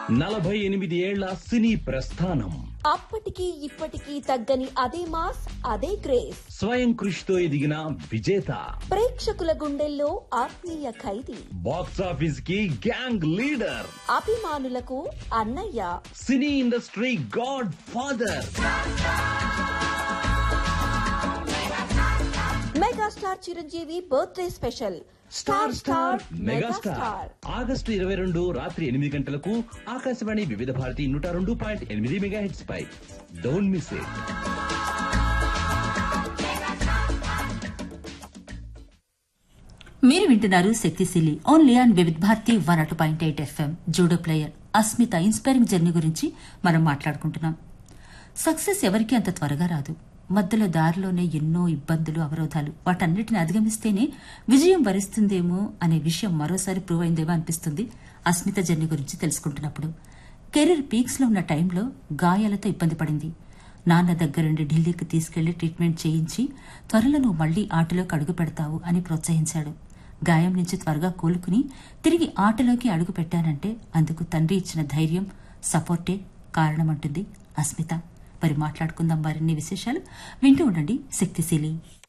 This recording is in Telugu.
నలభై ఎనిమిది ఏళ్ల సినీ ప్రస్థానం అప్పటికి ఇప్పటికీ తగ్గని అదే మాస్ అదే క్రేజ్ స్వయం కృషితో ఎదిగిన విజేత ప్రేక్షకుల గుండెల్లో ఆత్మీయ ఖైదీ బాక్సాఫీస్ కి గ్యాంగ్ లీడర్ అభిమానులకు అన్నయ్య cine industry godfather megastar Chiranjeevi birthday special star star megastar August ఇరవై రెండు రాత్రి ఎనిమిది గంటలకు ఆకాశవాణి వివిధ భారతి నూట రెండు పాయింట్ ఎనిమిది మెగా హెడ్స్ పై డోంట్ మిస్ ఇట్ మీరు వింటున్నారు శక్తిశీలి only on Vividh Bharati one అటు point eight FM judo player Asmita inspiring journey గురించి మనం మాట్లాడుకుంటున్నాం సక్సెస్ ఎవరికీ అంత త్వరగా రాదు మధ్యలో దారిలోనే ఎన్నో ఇబ్బందులు అవరోధాలు వాటన్నిటిని అధిగమిస్తేనే విజయం వరిస్తుందేమో అనే విషయం మరోసారి ప్రూవ్ అయిందేమో అనిపిస్తుంది అస్మిత జర్నీ గురించి తెలుసుకుంటున్నప్పుడు కెరీర్ పీక్స్ లో ఉన్న టైంలో గాయాలతో ఇబ్బంది పడింది నాన్న దగ్గరుండి ఢిల్లీకి తీసుకెళ్లి ట్రీట్మెంట్ చేయించి త్వరలో నువ్వు మళ్లీ ఆటలోకి అడుగు పెడతావు అని ప్రోత్సహించాడు గాయం నుంచి త్వరగా కోలుకుని తిరిగి ఆటలోకి అడుగు పెట్టానంటే అందుకు తండ్రి ఇచ్చిన ధైర్యం సపోర్టే కారణమంటుంది అస్మిత మరి మాట్లాడుకుందాం మరిన్ని విశేషాలు వింటూ ఉండండి శక్తిశీలి